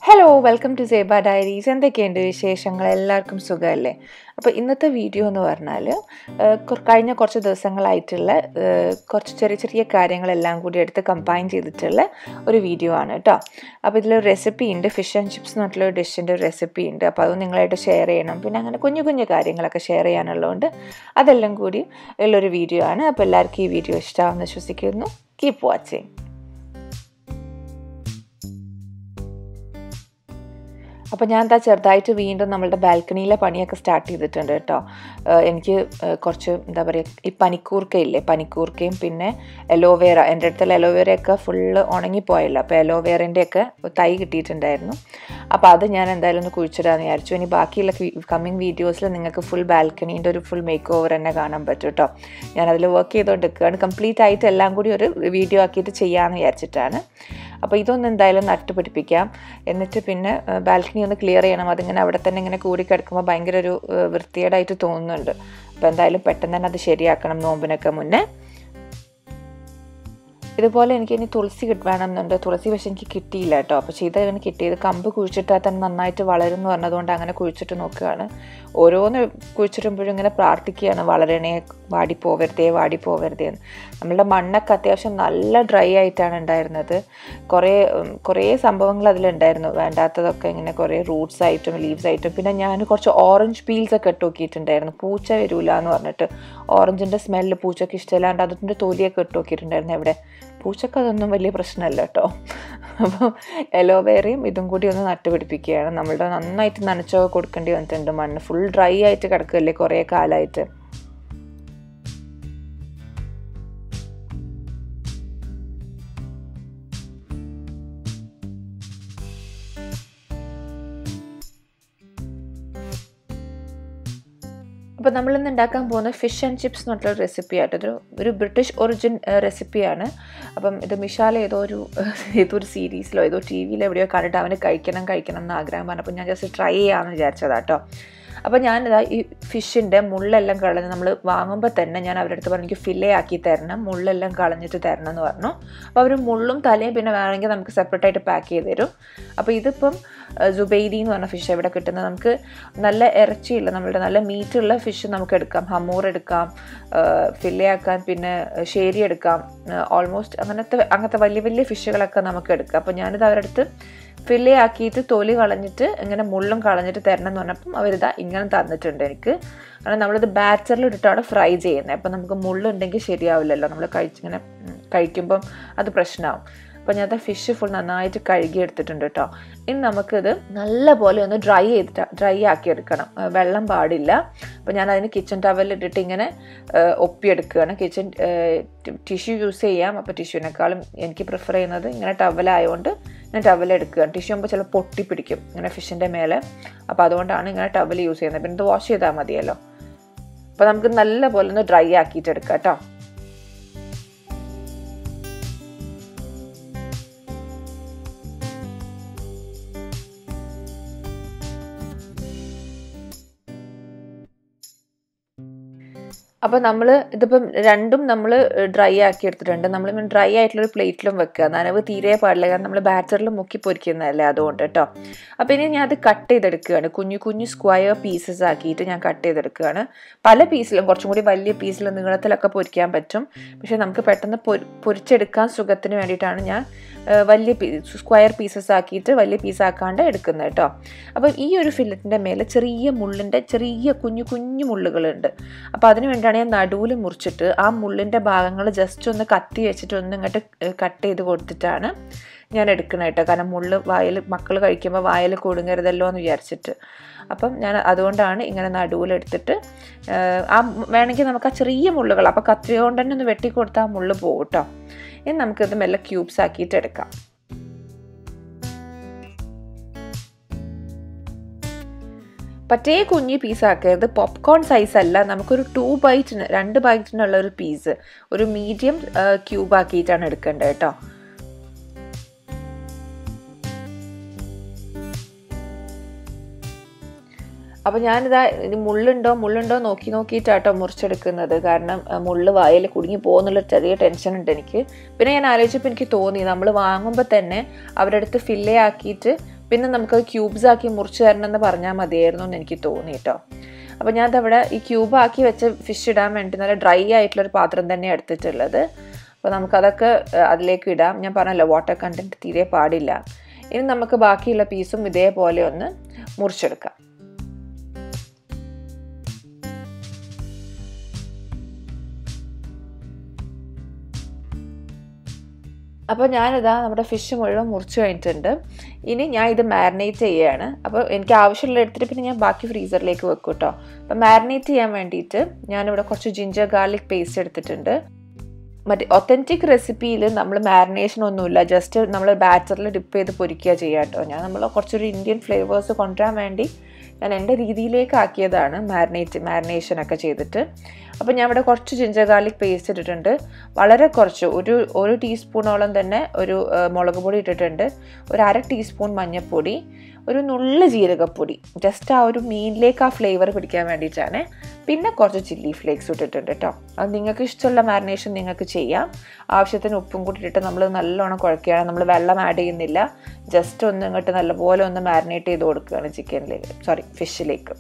hello welcome to Seba diaries എന്തൊക്കെയുണ്ട് വിശേഷങ്ങൾ എല്ലാവർക്കും സുഖമല്ലേ അപ്പോൾ ഇന്നത്തെ വീഡിയോ എന്ന് പറഞ്ഞാൽ ഏഹ്, കൊ- കഴിഞ്ഞ കുറച്ച് ദിവസങ്ങളായിട്ടുള്ള ഏഹ്, കുറച്ച് ചെറിയ ചെറിയ കാര്യങ്ങളെല്ലാം കൂടി എടുത്ത് കമ്പൈൻ ചെയ്തിട്ടുള്ള ഒരു വീഡിയോ ആണ് കേട്ടോ അപ്പോൾ ഇതിലൊരു റെസിപ്പി ഉണ്ട് ഫിഷ് ആൻഡ് ചിപ്സ് എന്ന് പറഞ്ഞിട്ടുള്ള ഒരു ഡിഷിൻ്റെ ഒരു റെസിപ്പി ഉണ്ട് അപ്പോൾ അത് നിങ്ങളായിട്ട് ഷെയർ ചെയ്യണം പിന്നെ അങ്ങനെ കുഞ്ഞു കുഞ്ഞു കാര്യങ്ങളൊക്കെ ഷെയർ ചെയ്യാനുള്ളതുകൊണ്ട് അതെല്ലാം കൂടി ഉള്ളൊരു വീഡിയോ ആണ് അപ്പോൾ എല്ലാവർക്കും ഈ വീഡിയോ ഇഷ്ടമാണെന്ന് വിശ്വസിക്കുന്നു കീപ്പ് വാച്ചിങ് അപ്പോൾ ഞാൻ എന്താ ചെറുതായിട്ട് വീണ്ടും നമ്മളുടെ ബാൽക്കണിയിലെ പണിയൊക്കെ സ്റ്റാർട്ട് ചെയ്തിട്ടുണ്ട് കേട്ടോ ഏഹ് എനിക്ക് ഏഹ് കുറച്ച് എന്താ പറയുക ഈ പനിക്കൂർക്ക ഇല്ലേ പനിക്കൂർക്കയും പിന്നെ എലോവേറ എൻ്റെ അടുത്തുള്ള എലോവേറയൊക്കെ ഫുള്ള് ഉണങ്ങിപ്പോയല്ലോ അപ്പോൾ എലോവേറേൻ്റെയൊക്കെ തൈ കിട്ടിയിട്ടുണ്ടായിരുന്നു അപ്പോൾ അത് ഞാൻ എന്തായാലും ഒന്ന് കുഴിച്ചിടാന്ന് വിചാരിച്ചു ഇനി ബാക്കിയുള്ള കമ്മിങ് വീഡിയോസിൽ നിങ്ങൾക്ക് ഫുൾ ബാൽക്കണീൻ്റെ ഒരു ഫുൾ മേക്ക് ഓവർ തന്നെ കാണാൻ പറ്റും കേട്ടോ ഞാൻ അതിൽ വർക്ക് ചെയ്തുകൊണ്ട് നിൽക്കുകയാണ് കംപ്ലീറ്റ് ആയിട്ട് എല്ലാം കൂടി ഒരു വീഡിയോ ആക്കിയിട്ട് ചെയ്യാമെന്ന് വിചാരിച്ചിട്ടാണ് അപ്പോൾ ഇതൊന്ന് എന്തായാലും നട്ടുപിടിപ്പിക്കാം എന്നിട്ട് പിന്നെ ബാൽക്കണി ഒന്ന് ക്ലിയർ ചെയ്യണം അതിങ്ങനെ അവിടെ തന്നെ ഇങ്ങനെ കൂടി കിടക്കുമ്പോൾ ഭയങ്കര ഒരു ഏഹ്, വൃത്തികേടായിട്ട് തോന്നുന്നുണ്ട് അപ്പോൾ എന്തായാലും പെട്ടെന്ന് തന്നെ അത് ശരിയാക്കണം നോമ്പിനൊക്കെ മുന്നേ ഇതുപോലെ എനിക്ക് ഇനി തുളസി കിട്ട് വേണമെന്നുണ്ട് തുളസി പക്ഷെ എനിക്ക് കിട്ടിയില്ല കേട്ടോ അപ്പോൾ ചെയ്ത് ഇങ്ങനെ കിട്ടിയത് കമ്പ് കുഴിച്ചിട്ടാൽ തന്നെ നന്നായിട്ട് വളരും എന്ന് പറഞ്ഞതുകൊണ്ട് അങ്ങനെ കുഴിച്ചിട്ട് നോക്കുകയാണ് ഓരോന്ന് കുഴിച്ചിടുമ്പോഴും ഇങ്ങനെ പ്രാർത്ഥിക്കുകയാണ് വളരണേ വാടി പോവരുതേ വാടി പോവരുതേ എന്ന് നമ്മളുടെ മണ്ണൊക്കെ അത്യാവശ്യം നല്ല ഡ്രൈ ആയിട്ടാണ് ഉണ്ടായിരുന്നത് കുറേ ഉം, കുറേ സംഭവങ്ങൾ അതിലുണ്ടായിരുന്നു വേണ്ടാത്തതൊക്കെ ഇങ്ങനെ കുറേ റൂട്ട്സ് ആയിട്ടും ലീവ്സ് ആയിട്ടും പിന്നെ ഞാൻ കുറച്ച് ഓറഞ്ച് പീൽസ് ഒക്കെ ഇട്ട് നോക്കിയിട്ടുണ്ടായിരുന്നു പൂച്ച വരൂല എന്ന് പറഞ്ഞിട്ട് ഓറഞ്ചിൻ്റെ സ്മെല്ല് പൂച്ചയ്ക്ക് ഇഷ്ടമില്ലാണ്ട് അതിൻ്റെ തൊലിയൊക്കെ ഇട്ട് നോക്കിയിട്ടുണ്ടായിരുന്നു എവിടെ പൂച്ചക്ക് അതൊന്നും വലിയ പ്രശ്നമല്ല കേട്ടോ അപ്പോൾ എലോവേറയും ഇതും കൂടി ഒന്ന് നട്ടുപിടിപ്പിക്കുകയാണ് നമ്മളുടെ നന്നായിട്ട് നനച്ചൊക്കെ കൊടുക്കേണ്ടി വന്നിട്ടുണ്ട് മണ്ണ് ഫുൾ ഡ്രൈ ആയിട്ട് കിടക്കുകയല്ലേ കുറേ കാലമായിട്ട് അപ്പോൾ നമ്മളിന്ന് ഉണ്ടാക്കാൻ പോകുന്ന ഫിഷ് ആൻഡ് ചിപ്സ് എന്ന് പറഞ്ഞിട്ടുള്ള റെസിപ്പി ആയിട്ട് ഇതൊരു ഒരു ബ്രിട്ടീഷ് ഒറിജിൻ റെസിപ്പിയാണ് അപ്പം ഇത് മിഷാൽ ഏതോ ഒരു ഏതോ ഒരു സീരീസിലോ ഏതോ ടി വിയിലോ എവിടെയോ കണ്ടിട്ട് അവന് കഴിക്കണം കഴിക്കണം എന്ന് ആഗ്രഹം പറഞ്ഞപ്പോൾ ഞാൻ ജസ്റ്റ് ട്രൈ ചെയ്യാമെന്ന് വിചാരിച്ചതാട്ടോ അപ്പോൾ ഞാനിതാ ഈ ഫിഷിൻ്റെ മുള്ളെല്ലാം കളഞ്ഞ് നമ്മൾ വാങ്ങുമ്പോൾ തന്നെ ഞാൻ അവരുടെ അടുത്ത് പറഞ്ഞു എനിക്ക് ഫില്ലേ ആക്കി തരണം മുള്ളെല്ലാം കളഞ്ഞിട്ട് തരണം എന്ന് പറഞ്ഞു അപ്പോൾ അവർ മുള്ളും തലയും പിന്നെ വേണമെങ്കിൽ നമുക്ക് സെപ്പറേറ്റ് ആയിട്ട് പാക്ക് ചെയ്ത് തരും അപ്പോൾ ഇതിപ്പം ജുബൈരി എന്ന് പറഞ്ഞ ഫിഷ് ഇവിടെ കിട്ടുന്നത് നമുക്ക് നല്ല ഇറച്ചിയുള്ള നമ്മളുടെ നല്ല മീറ്റുള്ള ഫിഷ് നമുക്ക് എടുക്കാം ഹമൂർ എടുക്കാം ഫില്ലേ ആക്കാൻ പിന്നെ ഷേരി എടുക്കാം ഓൾമോസ്റ്റ് അങ്ങനത്തെ അങ്ങനത്തെ വലിയ വലിയ ഫിഷുകളൊക്കെ നമുക്ക് എടുക്കാം അപ്പോൾ ഞാനിത് അവരുടെ അടുത്ത് ഫില്ലേ ആക്കിയിട്ട് തൊലി കളഞ്ഞിട്ട് ഇങ്ങനെ മുള്ളും കളഞ്ഞിട്ട് തരണം എന്ന് പറഞ്ഞപ്പം അവരിതാ ഇങ്ങനെ തന്നിട്ടുണ്ട് എനിക്ക് കാരണം നമ്മളിത് ബാറ്ററിൽ ഇട്ടിട്ടാണ് ഫ്രൈ ചെയ്യുന്നത് അപ്പം നമുക്ക് മുള്ളുണ്ടെങ്കിൽ ശരിയാവില്ലല്ലോ നമ്മൾ കഴിച്ചിങ്ങനെ ഉം, കഴിക്കുമ്പം അത് പ്രശ്നമാവും അപ്പം ഞാൻ ഫിഷ് ഫുൾ നന്നായിട്ട് കഴുകി എടുത്തിട്ടുണ്ട് കേട്ടോ ഇനി നമുക്കിത് നല്ല പോലെ ഒന്ന് ഡ്രൈ ചെയ്തിട്ട് ഡ്രൈ ആക്കി എടുക്കണം ആ, വെള്ളം പാടില്ല അപ്പം ഞാൻ അതിന് കിച്ചൺ ടവലിൽ ഇട്ടിട്ട് ഇങ്ങനെ ആ, ഒപ്പിയെടുക്കുകയാണ് കിച്ചൺ ടിഷ്യൂ യൂസ് ചെയ്യാം അപ്പോൾ ടിഷ്യൂവിനേക്കാളും എനിക്ക് പ്രിഫർ ചെയ്യുന്നത് ഇങ്ങനെ ടവലായതുകൊണ്ട് ഞാൻ ടവൽ എടുക്കുകയാണ് ടിഷ്യൂ ആകുമ്പോൾ ചില പൊട്ടി പിടിക്കും ഇങ്ങനെ ഫിഷിൻ്റെ മേലെ അപ്പോൾ അതുകൊണ്ടാണ് ഇങ്ങനെ ടവൽ യൂസ് ചെയ്യുന്നത് പിന്നെ ഇത് വാഷ് ചെയ്താൽ മതിയല്ലോ അപ്പോൾ നമുക്ക് നല്ല പോലെ ഒന്ന് ഡ്രൈ ആക്കിയിട്ട് എടുക്കാം കേട്ടോ അപ്പോൾ നമ്മൾ ഇതിപ്പം രണ്ടും നമ്മൾ ഡ്രൈ ആക്കി എടുത്തിട്ടുണ്ട് നമ്മൾ ഡ്രൈ ആയിട്ടുള്ളൊരു പ്ലേറ്റിലും വെക്കുക നനവ് തീരെ പാടില്ല കാരണം നമ്മൾ ബാറ്ററിൽ മുക്കി പൊരിക്കുന്നതല്ലേ അതുകൊണ്ട് കേട്ടോ അപ്പോൾ ഇനി ഞാൻ അത് കട്ട് ചെയ്തെടുക്കുകയാണ് കുഞ്ഞു കുഞ്ഞു സ്ക്വയർ പീസസ് ആക്കിയിട്ട് ഞാൻ കട്ട് ചെയ്തെടുക്കുകയാണ് പല പീസിലും കുറച്ചും കൂടി വലിയ പീസിലും നീളത്തിലൊക്കെ പൊരിക്കാൻ പറ്റും പക്ഷേ നമുക്ക് പെട്ടെന്ന് പൊരി പൊരിച്ചെടുക്കാൻ സുഖത്തിന് വേണ്ടിയിട്ടാണ് ഞാൻ ആ, വലിയ സ്ക്വയർ പീസസ് ആക്കിയിട്ട് വലിയ പീസ് ആക്കാണ്ട് എടുക്കുന്നത് കേട്ടോ അപ്പോൾ ഈ ഒരു ഫില്ലറ്റിൻ്റെ മേലെ ചെറിയ മുള്ളിൻ്റെ ചെറിയ കുഞ്ഞു കുഞ്ഞു മുള്ളുകളുണ്ട് അപ്പോൾ അതിന് വേണ്ടിയാണ് ഞാൻ നടുവിൽ മുറിച്ചിട്ട് ആ മുള്ളിൻ്റെ ഭാഗങ്ങൾ ജസ്റ്റ് ഒന്ന് കത്തി വെച്ചിട്ട് ഒന്ന് ഇങ്ങോട്ട് കട്ട് ചെയ്ത് കൊടുത്തിട്ടാണ് ഞാൻ എടുക്കുന്നത് കേട്ടോ കാരണം മുള്ള് വായിൽ മക്കൾ കഴിക്കുമ്പോൾ വായിൽ കൊടുങ്ങരുതല്ലോ എന്ന് വിചാരിച്ചിട്ട് അപ്പം ഞാൻ അതുകൊണ്ടാണ് ഇങ്ങനെ നടുവിലെടുത്തിട്ട് ആ വേണമെങ്കിൽ നമുക്ക് ആ ചെറിയ മുള്ളുകൾ അപ്പോൾ കത്തി കൊണ്ട് തന്നെ ഒന്ന് വെട്ടി കൊടുത്താൽ ആ മുള്ള് പോകും കേട്ടോ ഇനി നമുക്കിത് മെല്ലെ ക്യൂബ്സ് ആക്കിയിട്ട് എടുക്കാം പറ്റേ കുഞ്ഞി പീസ് ആക്കരുത് പോപ്കോൺ സൈസ് അല്ല നമുക്കൊരു ടു ബൈറ്റിന് രണ്ട് ബൈറ്റിനുള്ള ഒരു പീസ് ഒരു മീഡിയം ക്യൂബ് ആക്കിയിട്ടാണ് എടുക്കേണ്ടത് കേട്ടോ അപ്പോൾ ഞാനിതാ ഇനി മുള്ളുണ്ടോ മുള്ളുണ്ടോ നോക്കി നോക്കിയിട്ടാട്ടോ മുറിച്ചെടുക്കുന്നത് കാരണം അഹ് മുള്ള് വായിൽ കുടുങ്ങി പോകുന്നുള്ള ചെറിയ ടെൻഷൻ ഉണ്ട് എനിക്ക് പിന്നെ ഞാൻ ആലോചിച്ചപ്പോൾ എനിക്ക് തോന്നി നമ്മൾ വാങ്ങുമ്പോൾ തന്നെ അവരുടെ അടുത്ത് ഫില്ലേ ആക്കിയിട്ട് പിന്നെ നമുക്ക് ക്യൂബ്സ് ആക്കി മുറിച്ച് തരണമെന്ന് പറഞ്ഞാൽ മതിയായിരുന്നു എന്ന് എനിക്ക് തോന്നി കേട്ടോ അപ്പോൾ ഞാൻ അവിടെ ഈ ക്യൂബ് ആക്കി വെച്ച് ഫിഷ് ഇടാൻ വേണ്ടി നല്ല ഡ്രൈ ആയിട്ടുള്ളൊരു പാത്രം തന്നെ എടുത്തിട്ടുള്ളത് അപ്പോൾ നമുക്കതൊക്കെ അതിലേക്ക് ഇടാം ഞാൻ പറഞ്ഞല്ലോ വാട്ടർ കണ്ടൻറ്റ് തീരെ പാടില്ല ഇനി നമുക്ക് ബാക്കിയുള്ള പീസും ഇതേപോലെ ഒന്ന് മുറിച്ചെടുക്കാം അപ്പോൾ ഞാനിതാ നമ്മുടെ ഫിഷ് മുഴുവൻ മുറിച്ച് കഴിഞ്ഞിട്ടുണ്ട് ഇനി ഞാൻ ഇത് മാരിനേറ്റ് ചെയ്യുകയാണ് അപ്പോൾ എനിക്ക് ആവശ്യമുള്ള എടുത്തിട്ട് പിന്നെ ഞാൻ ബാക്കി ഫ്രീസറിലേക്ക് വെക്കും കേട്ടോ അപ്പോൾ മാരിനേറ്റ് ചെയ്യാൻ വേണ്ടിയിട്ട് ഞാനിവിടെ കുറച്ച് ജിഞ്ചർ ഗാർലിക് പേസ്റ്റ് എടുത്തിട്ടുണ്ട് മറ്റേ ഒത്തൻറ്റിക് റെസിപ്പിയിൽ നമ്മൾ മാരിനേഷൻ ഒന്നുമില്ല ജസ്റ്റ് നമ്മൾ ബാറ്ററിൽ ഡിപ്പ് ചെയ്ത് പൊരിക്കുക ചെയ്യുക കേട്ടോ ഞാൻ നമ്മൾ കുറച്ചൊരു ഇന്ത്യൻ ഫ്ലേവേഴ്സ് കൊണ്ടുവരാൻ വേണ്ടി ഞാൻ എൻ്റെ രീതിയിലേക്ക് ആക്കിയതാണ് മാരിനേറ്റ് മാരിനേഷൻ ഒക്കെ ചെയ്തിട്ട് അപ്പോൾ ഞാൻ ഇവിടെ കുറച്ച് ജിഞ്ചർ ഗാർലിക് പേസ്റ്റ് ഇട്ടിട്ടുണ്ട് വളരെ കുറച്ച് ഒരു ഒരു ടീസ്പൂണോളം തന്നെ ഒരു മുളക് പൊടി ഇട്ടിട്ടുണ്ട് ഒരു അര ടീസ്പൂൺ മഞ്ഞൾപ്പൊടി ഒരു നുള്ള ജീരകപ്പൊടി ജസ്റ്റ് ആ ഒരു മീനിലേക്ക് ആ ഫ്ലേവർ പിടിക്കാൻ വേണ്ടിയിട്ടാണ് പിന്നെ കുറച്ച് ചില്ലി ഫ്ലേക്സ് ഇട്ടിട്ടുണ്ട് കേട്ടോ അത് നിങ്ങൾക്ക് ഇഷ്ടമുള്ള മാരിനേഷൻ നിങ്ങൾക്ക് ചെയ്യാം ആവശ്യത്തിന് ഉപ്പും കൂടി ഇട്ടിട്ട് നമ്മൾ നല്ലോണം കുഴക്കുകയാണ് നമ്മൾ വെള്ളം ആഡ് ചെയ്യുന്നില്ല ജസ്റ്റ് ഒന്ന് ഇങ്ങോട്ട് നല്ലപോലെ ഒന്ന് മാരിനേറ്റ് ചെയ്ത് കൊടുക്കുകയാണ് ചിക്കനിലേക്ക് സോറി ഫിഷിലേക്ക്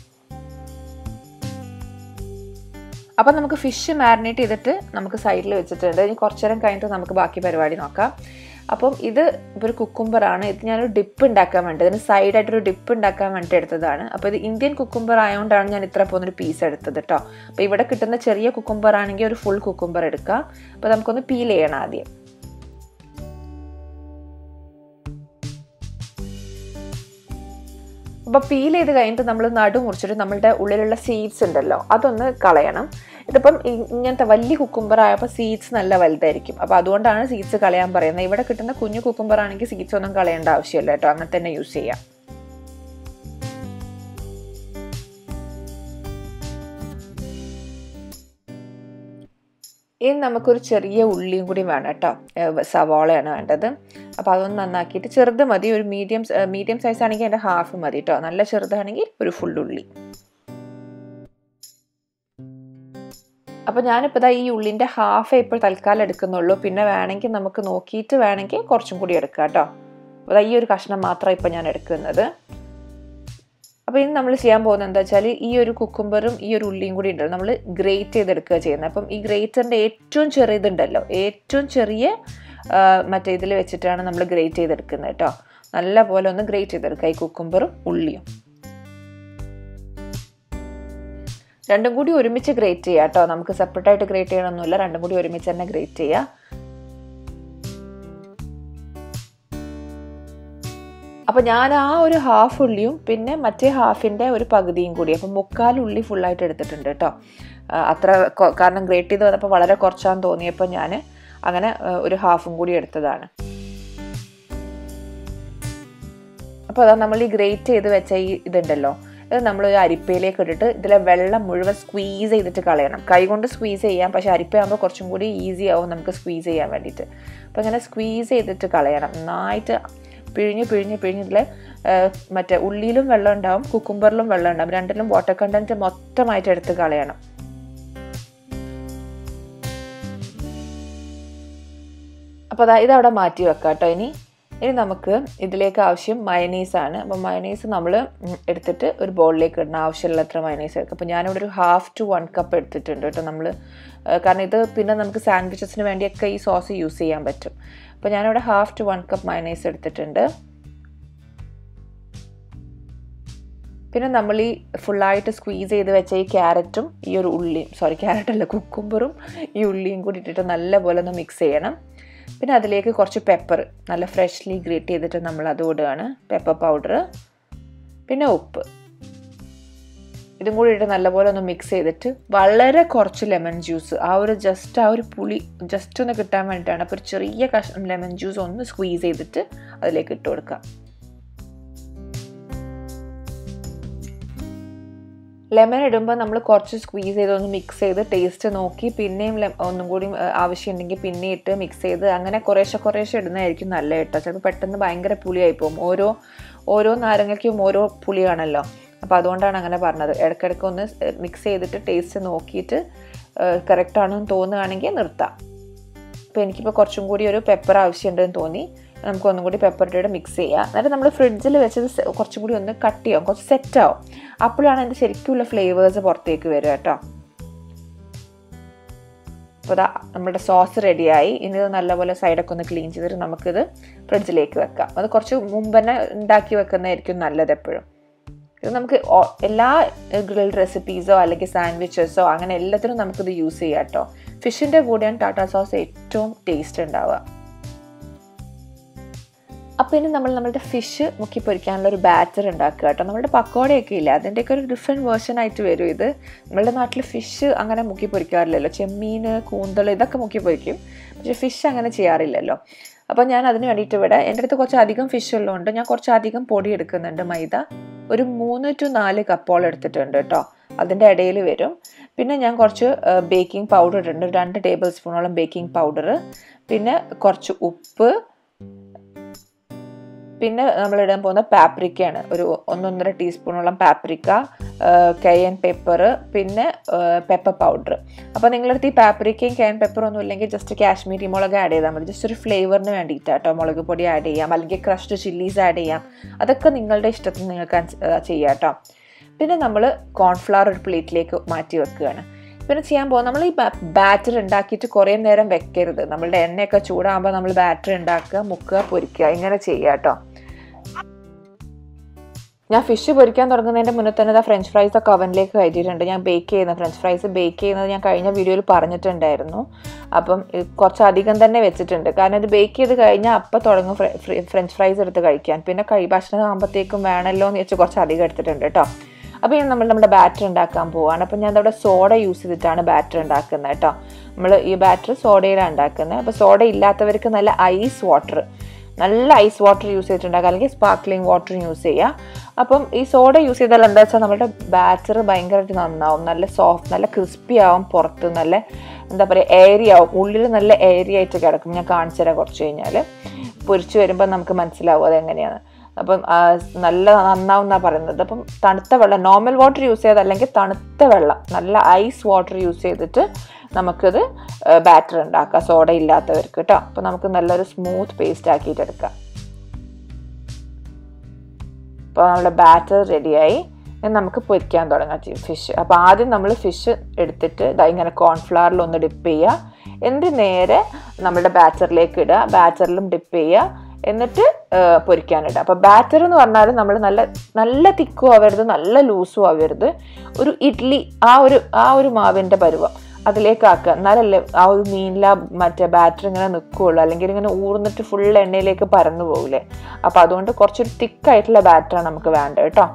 അപ്പം നമുക്ക് ഫിഷ് മാരിനേറ്റ് ചെയ്തിട്ട് നമുക്ക് സൈഡിൽ വെച്ചിട്ടുണ്ട് ഇനി കുറച്ചു നേരം കഴിഞ്ഞിട്ട് നമുക്ക് ബാക്കി പരിപാടി നോക്കാം അപ്പം ഇത് ഇപ്പോൾ ഒരു കുക്കുംബറാണ് ഇത് ഞാനൊരു ഡിപ്പ് ഉണ്ടാക്കാൻ വേണ്ടി ഇതിന് സൈഡായിട്ടൊരു ഡിപ്പ് ഉണ്ടാക്കാൻ വേണ്ടി എടുത്തതാണ് അപ്പോൾ ഇത് ഇന്ത്യൻ കുക്കുംബർ ആയതുകൊണ്ടാണ് ഞാൻ ഇത്ര പോകുന്നൊരു പീസ് എടുത്തത് കേട്ടോ അപ്പോൾ ഇവിടെ കിട്ടുന്ന ചെറിയ കുക്കുംബർ ആണെങ്കിൽ ഒരു ഫുൾ കുക്കുംബർ എടുക്കുക അപ്പോൾ നമുക്കൊന്ന് പീൽ ചെയ്യണം ആദ്യം അപ്പോൾ പീൽ ചെയ്ത് കഴിഞ്ഞിട്ട് നമ്മൾ നടു മുറിച്ചിട്ട് നമ്മളുടെ ഉള്ളിലുള്ള സീഡ്സ് ഉണ്ടല്ലോ അതൊന്ന് കളയണം ഇതിപ്പം ഇങ്ങനത്തെ വലിയ കുക്കുംബർ ആയപ്പോൾ സീഡ്സ് നല്ല വലുതായിരിക്കും അപ്പോൾ അതുകൊണ്ടാണ് സീഡ്സ് കളയാൻ പറയുന്നത് ഇവിടെ കിട്ടുന്ന കുഞ്ഞു കുക്കുംബർ ആണെങ്കിൽ സീഡ്സ് ഒന്നും കളയേണ്ട ആവശ്യമില്ല കേട്ടോ അങ്ങനെ തന്നെ യൂസ് ചെയ്യാം ഇനി നമുക്കൊരു ചെറിയ ഉള്ളിയും കൂടി വേണം കേട്ടോ സവാളയാണ് വേണ്ടത് അപ്പോൾ അതൊന്ന് നന്നാക്കിയിട്ട് ചെറുത് മതി ഒരു മീഡിയം മീഡിയം സൈസ് ആണെങ്കിൽ അതിൻ്റെ ഹാഫ് മതി കേട്ടോ നല്ല ചെറുതാണെങ്കിൽ ഒരു ഫുൾ ഉള്ളി അപ്പോൾ ഞാനിപ്പോൾ ഇതാ ഈ ഉള്ളിൻ്റെ ഹാഫ് ഇപ്പോൾ തൽക്കാലം എടുക്കുന്നുള്ളൂ പിന്നെ വേണമെങ്കിൽ നമുക്ക് നോക്കിയിട്ട് വേണമെങ്കിൽ കുറച്ചും കൂടി എടുക്കാം കേട്ടോ അപ്പോൾ ഈ ഒരു കഷ്ണം മാത്രമാണ് ഇപ്പോൾ ഞാൻ എടുക്കുന്നത് അപ്പോൾ ഇനി നമ്മൾ ചെയ്യാൻ പോകുന്നത് എന്താ വെച്ചാൽ ഈ ഒരു കുക്കുംബറും ഈ ഒരു ഉള്ളിയും കൂടി ഉണ്ടല്ലോ നമ്മൾ ഗ്രേറ്റ് ചെയ്തെടുക്കുക ചെയ്യുന്നത് അപ്പം ഈ ഗ്രേറ്ററിൻ്റെ ഏറ്റവും ചെറിയതുണ്ടല്ലോ ഏറ്റവും ചെറിയ മറ്റേ ഇതിൽ വെച്ചിട്ടാണ് നമ്മൾ ഗ്രേറ്റ് ചെയ്തെടുക്കുന്നത് കേട്ടോ നല്ല പോലെ ഒന്ന് ഗ്രേറ്റ് ചെയ്തെടുക്കുക ഈ കുക്കുംബറും ഉള്ളിയും രണ്ടും കൂടി ഒരുമിച്ച് ഗ്രേറ്റ് ചെയ്യുക കേട്ടോ നമുക്ക് സെപ്പറേറ്റ് ആയിട്ട് ഗ്രേറ്റ് ചെയ്യണമെന്നില്ല രണ്ടും കൂടി ഒരുമിച്ച് തന്നെ ഗ്രേറ്റ് ചെയ്യുക അപ്പോൾ ഞാൻ ആ ഒരു ഹാഫ് ഉള്ളിയും പിന്നെ മറ്റേ ഹാഫിൻ്റെ ഒരു പകുതിയും കൂടി അപ്പം മുക്കാൽ ഉള്ളി ഫുള്ളായിട്ട് എടുത്തിട്ടുണ്ട് കേട്ടോ അത്ര കാരണം ഗ്രേറ്റ് ചെയ്ത് വന്നപ്പോൾ വളരെ കുറച്ചാന്ന് തോന്നിയപ്പോൾ ഞാൻ അങ്ങനെ ഒരു ഹാഫും കൂടി എടുത്തതാണ് അപ്പോൾ അതാ നമ്മൾ ഈ ഗ്രേറ്റ് ചെയ്ത് വെച്ച ഈ ഇതുണ്ടല്ലോ ഇത് നമ്മൾ ഒരു അരിപ്പയിലേക്ക് ഇട്ടിട്ട് ഇതിലെ വെള്ളം മുഴുവൻ സ്ക്വീസ് ചെയ്തിട്ട് കളയണം കൈ കൊണ്ട് സ്ക്വീസ് ചെയ്യാം പക്ഷെ അരിപ്പയാകുമ്പോൾ കുറച്ചും കൂടി ഈസി ആവും നമുക്ക് സ്ക്വീസ് ചെയ്യാൻ വേണ്ടിയിട്ട് അപ്പോൾ ഇങ്ങനെ സ്ക്വീസ് ചെയ്തിട്ട് കളയണം നന്നായിട്ട് പിഴിഞ്ഞ് പിഴിഞ്ഞ് പിഴിഞ്ഞ് ഇതിൽ മറ്റേ ഉള്ളിയിലും വെള്ളം ഉണ്ടാവും കുക്കുംബറിലും വെള്ളം ഉണ്ടാവും രണ്ടിലും വാട്ടർ കണ്ടൻറ്റ് മൊത്തമായിട്ട് എടുത്ത് കളയണം അപ്പോൾ അതാ ഇതവിടെ മാറ്റി വെക്കാം കേട്ടോ ഇനി ഇനി നമുക്ക് ഇതിലേക്ക് ആവശ്യം മയനീസ് ആണ് അപ്പോൾ മയനീസ് നമ്മൾ എടുത്തിട്ട് ഒരു ബോളിലേക്ക് ഇടണം ആവശ്യമുള്ളത്ര മയനീസ് എടുക്കും അപ്പോൾ ഞാനിവിടെ ഒരു ഹാഫ് ടു വൺ കപ്പ് എടുത്തിട്ടുണ്ട് കേട്ടോ നമ്മൾ കാരണം ഇത് പിന്നെ നമുക്ക് സാൻഡ്വിച്ചസിന് വേണ്ടിയൊക്കെ ഈ സോസ് യൂസ് ചെയ്യാൻ പറ്റും അപ്പോൾ ഞാനിവിടെ half to one cup mayonnaise എടുത്തിട്ടുണ്ട് പിന്നെ നമ്മൾ ഈ ഫുള്ളായിട്ട് സ്ക്വീസ് ചെയ്ത് വെച്ച ഈ ക്യാരറ്റും ഈ ഒരു ഉള്ളിയും സോറി ക്യാരറ്റ് അല്ല കുക്കുംബറും ഈ ഉള്ളിയും കൂടി ഇട്ടിട്ട് നല്ലപോലെ ഒന്ന് മിക്സ് ചെയ്യണം പിന്നെ അതിലേക്ക് കുറച്ച് പെപ്പർ നല്ല ഫ്രഷ്ലി ഗ്രേറ്റ് ചെയ്തിട്ട് നമ്മൾ അത് ഇടുകയാണ് പെപ്പർ പൗഡർ പിന്നെ ഉപ്പ് ഇതും കൂടി ഇട്ട് നല്ലപോലെ ഒന്ന് മിക്സ് ചെയ്തിട്ട് വളരെ കുറച്ച് ലെമൺ ജ്യൂസ് ആ ഒരു ജസ്റ്റ് ആ ഒരു പുളി ജസ്റ്റ് ഒന്ന് കിട്ടാൻ വേണ്ടിയിട്ടാണ് അപ്പോൾ ഒരു ചെറിയ കഷ്ണം ലെമൺ ജ്യൂസ് ഒന്ന് സ്ക്വീസ് ചെയ്തിട്ട് അതിലേക്ക് ഇട്ട് കൊടുക്കാം ലെമൺ ഇടുമ്പോൾ നമ്മൾ കുറച്ച് സ്ക്വീസ് ചെയ്ത് ഒന്ന് മിക്സ് ചെയ്ത് ടേസ്റ്റ് നോക്കി പിന്നെയും ഒന്നും കൂടി ആവശ്യമുണ്ടെങ്കിൽ പിന്നെ ഇട്ട് മിക്സ് ചെയ്ത് അങ്ങനെ കുറേശ്ശെ കുറേശ്ശെ ഇടുന്നതായിരിക്കും നല്ല കേട്ടോ ചിലപ്പോൾ പെട്ടെന്ന് ഭയങ്കര പുളിയായി പോകും ഓരോ ഓരോ നാരങ്ങയ്ക്കും ഓരോ പുളിയാണല്ലോ അപ്പോൾ അതുകൊണ്ടാണ് അങ്ങനെ പറഞ്ഞത് ഇടയ്ക്കിടയ്ക്ക് ഒന്ന് മിക്സ് ചെയ്തിട്ട് ടേസ്റ്റ് നോക്കിയിട്ട് കറക്റ്റ് ആണെന്ന് തോന്നുകയാണെങ്കിൽ നിർത്താം അപ്പോൾ എനിക്കിപ്പോൾ കുറച്ചും കൂടി ഒരു പെപ്പർ ആവശ്യമുണ്ടെന്ന് തോന്നി നമുക്ക് ഒന്നും കൂടി പെപ്പർ ടീയുടെ മിക്സ് ചെയ്യുക എന്നിട്ട് നമ്മൾ ഫ്രിഡ്ജിൽ വെച്ചത് സെ- കുറച്ചും കൂടി ഒന്ന് കട്ട് ചെയ്യും കുറച്ച് സെറ്റ് ആവും അപ്പോഴാണ് അതിൻ്റെ ശരിക്കുള്ള ഫ്ലേവേഴ്സ് പുറത്തേക്ക് വരിക കേട്ടോ അപ്പോൾ ഇതാ നമ്മുടെ സോസ് റെഡിയായി ഇനി ഇത് നല്ലപോലെ സൈഡൊക്കെ ഒന്ന് ക്ലീൻ ചെയ്തിട്ട് നമുക്കിത് ഫ്രിഡ്ജിലേക്ക് വെക്കാം അത് കുറച്ച് മുമ്പ് തന്നെ ഉണ്ടാക്കി വെക്കുന്നതായിരിക്കും നല്ലത് എപ്പോഴും ഇത് നമുക്ക് ഓ- എല്ലാ ഗ്രിൽ റെസിപ്പീസോ അല്ലെങ്കിൽ സാൻഡ്വിച്ചസോ അങ്ങനെ എല്ലാത്തിനും നമുക്കിത് യൂസ് ചെയ്യാം കേട്ടോ ഫിഷിൻ്റെ കൂടെയാണ് ടാറ്റ സോസ് ഏറ്റവും ടേസ്റ്റ് ഉണ്ടാവുക അപ്പോൾ ഇനി നമ്മൾ നമ്മുടെ ഫിഷ് മുക്കി പൊരിക്കാനുള്ള ഒരു ബാറ്റർ ഉണ്ടാക്കുക കേട്ടോ നമ്മുടെ പക്കോടയൊക്കെ ഇല്ല അതിൻ്റെയൊക്കെ ഒരു ഡിഫറെൻറ്റ് വേർഷൻ ആയിട്ട് വരും ഇത് നമ്മളുടെ നാട്ടിൽ ഫിഷ് അങ്ങനെ മുക്കി പൊരിക്കാറില്ലല്ലോ ചെമ്മീൻ കൂന്തൽ ഇതൊക്കെ മുക്കി പൊരിക്കും പക്ഷേ ഫിഷ് അങ്ങനെ ചെയ്യാറില്ലല്ലോ അപ്പോൾ ഞാൻ അതിന് വേണ്ടിയിട്ട് ഇവിടെ എൻ്റെ അടുത്ത് കുറച്ച് അധികം ഫിഷ് ഉള്ളതുകൊണ്ട് ഞാൻ കുറച്ച് അധികം പൊടി എടുക്കുന്നുണ്ട് മൈദ ഒരു മൂന്ന് ടു നാല് കപ്പോളം എടുത്തിട്ടുണ്ട് കേട്ടോ അതിൻ്റെ ഇടയിൽ വരും പിന്നെ ഞാൻ കുറച്ച് ബേക്കിംഗ് പൗഡർ ഇട്ടിട്ടുണ്ട് ഒരു രണ്ട് ടേബിൾ സ്പൂണോളം ബേക്കിംഗ് പൗഡർ പിന്നെ കുറച്ച് ഉപ്പ് പിന്നെ നമ്മൾ ഇടാൻ പോകുന്ന പാപ്രിക്കയാണ് ഒരു ഒന്നൊന്നര ടീസ്പൂണോളം പാപ്രിക്ക കയൻ പെപ്പർ പിന്നെ പെപ്പർ പൗഡർ അപ്പോൾ നിങ്ങളടുത്ത് ഈ പാപ്രിക്കയും കയൻ പെപ്പറും ഒന്നും ഇല്ലെങ്കിൽ ജസ്റ്റ് കാശ്മീരി മുളക് ആഡ് ചെയ്താൽ മതി ജസ്റ്റ് ഒരു ഫ്ലേവറിന് വേണ്ടിയിട്ടാണ് കേട്ടോ മുളക് പൊടി ആഡ് ചെയ്യാം അല്ലെങ്കിൽ ക്രഷ്ഡ് ചില്ലീസ് ആഡ് ചെയ്യാം അതൊക്കെ നിങ്ങളുടെ ഇഷ്ടത്തിന് നിങ്ങൾക്ക് അനുസ- ആ, ചെയ്യാം കേട്ടോ പിന്നെ നമ്മൾ കോൺഫ്ലവർ ഒരു പ്ലേറ്റിലേക്ക് മാറ്റി വെക്കുകയാണ് പിന്നെ ചെയ്യാൻ പോകും നമ്മൾ ഈ ബാറ്റർ ഉണ്ടാക്കിയിട്ട് കുറേ നേരം വെക്കരുത് നമ്മളുടെ എണ്ണയൊക്കെ ചൂടാകുമ്പോൾ നമ്മൾ ബാറ്റർ ഉണ്ടാക്കുക മുക്കുക പൊരിക്കുക ഇങ്ങനെ ചെയ്യുക കേട്ടോ ഞാൻ ഫിഷ് പൊരിക്കാൻ തുടങ്ങുന്നതിൻ്റെ മുന്നേ തന്നെ ഇതാ ഫ്രഞ്ച് ഫ്രൈസ് ഒക്കെ അവനിലേക്ക് കയറ്റിയിട്ടുണ്ട് ഞാൻ ബേക്ക് ചെയ്യുന്ന ഫ്രഞ്ച് ഫ്രൈസ് ബേക്ക് ചെയ്യുന്നത് ഞാൻ കഴിഞ്ഞ വീഡിയോയിൽ പറഞ്ഞിട്ടുണ്ടായിരുന്നു അപ്പം ഇത് കുറച്ചധികം തന്നെ വെച്ചിട്ടുണ്ട് കാരണം ഇത് ബേക്ക് ചെയ്ത് കഴിഞ്ഞാൽ അപ്പം തുടങ്ങും ഫ്ര- ഫ്ര- ഫ്രഞ്ച് ഫ്രൈസ് എടുത്ത് കഴിക്കാൻ പിന്നെ കഴി ഭക്ഷണം ആകുമ്പോഴത്തേക്കും വേണമല്ലോ എന്ന് വെച്ച് കുറച്ച് അധികം എടുത്തിട്ടുണ്ട് കേട്ടോ അപ്പോൾ ഇനി നമ്മൾ നമ്മുടെ ബാറ്റർ ഉണ്ടാക്കാൻ പോവാണ് അപ്പോൾ ഞാൻ അവിടെ സോഡ യൂസ് ചെയ്തിട്ടാണ് ബാറ്റർ ഉണ്ടാക്കുന്നത് കേട്ടോ നമ്മൾ ഈ ബാറ്റർ സോഡയിലാണ് ഉണ്ടാക്കുന്നത് അപ്പോൾ സോഡ ഇല്ലാത്തവർക്ക് നല്ല ഐസ് വാട്ടർ നല്ല ഐസ് വാട്ടർ യൂസ് ചെയ്തിട്ടുണ്ടാക്കുക അല്ലെങ്കിൽ സ്പാർക്ക്ലിംഗ് വാട്ടർ യൂസ് ചെയ്യുക അപ്പം ഈ സോഡ യൂസ് ചെയ്താൽ എന്താ വെച്ചാൽ നമ്മുടെ ബാറ്റർ ഭയങ്കരമായിട്ട് നന്നാവും നല്ല സോഫ്റ്റ് നല്ല ക്രിസ്പി ആവും പുറത്ത് നല്ല എന്താ പറയുക ഏരി ആവും ഉള്ളിൽ നല്ല ഏരി ആയിട്ട് കിടക്കും ഞാൻ കാണിച്ചു തരാം കുറച്ച് കഴിഞ്ഞാൽ പൊരിച്ചു വരുമ്പോൾ നമുക്ക് മനസ്സിലാവും അതെങ്ങനെയാണ് അപ്പം ആ, നല്ല നന്നാവും എന്നാണ് പറയുന്നത് അപ്പം തണുത്ത വെള്ളം നോർമൽ വാട്ടർ യൂസ് ചെയ്ത് അല്ലെങ്കിൽ തണുത്ത വെള്ളം നല്ല ഐസ് വാട്ടർ യൂസ് ചെയ്തിട്ട് നമുക്കിത് ബാറ്റർ ഉണ്ടാക്കാം സോഡ ഇല്ലാത്തവർക്ക് കേട്ടോ അപ്പോൾ നമുക്ക് നല്ലൊരു സ്മൂത്ത് പേസ്റ്റ് ആക്കിയിട്ട് എടുക്കാം അപ്പോൾ നമ്മുടെ ബാറ്റർ റെഡിയായി ഇനി നമുക്ക് പൊരിക്കാൻ തുടങ്ങാം ഫിഷ് അപ്പോൾ ആദ്യം നമ്മൾ ഫിഷ് എടുത്തിട്ട് ദാ ഇങ്ങനെ കോൺഫ്ലവറിൽ ഒന്ന് ഡിപ്പ് ചെയ്യുക എന്നിട്ട് നേരെ നമ്മുടെ ബാറ്ററിലേക്ക് ഇടുക ബാറ്ററിലും ഡിപ്പ് ചെയ്യുക എന്നിട്ട് ആ, പൊരിക്കാനിടുക അപ്പോൾ ബാറ്റർ എന്ന് പറഞ്ഞാൽ നമ്മൾ നല്ല നല്ല തിക്കും ആവരുത് നല്ല ലൂസും ആവരുത് ഒരു ഇഡ്ഡലി ആ ഒരു ആ ഒരു മാവിൻ്റെ പരുവം അതിലേക്ക് ആക്കുക എന്നാലല്ലേ ആ ഒരു മീനില മറ്റേ ബാറ്റർ ഇങ്ങനെ നിൽക്കുകയുള്ളൂ അല്ലെങ്കിൽ ഇങ്ങനെ ഊർന്നിട്ട് ഫുൾ എണ്ണയിലേക്ക് പരന്നു പോകില്ലേ അപ്പം അതുകൊണ്ട് കുറച്ചൊരു തിക്കായിട്ടുള്ള ബാറ്ററാണ് നമുക്ക് വേണ്ടത് കേട്ടോ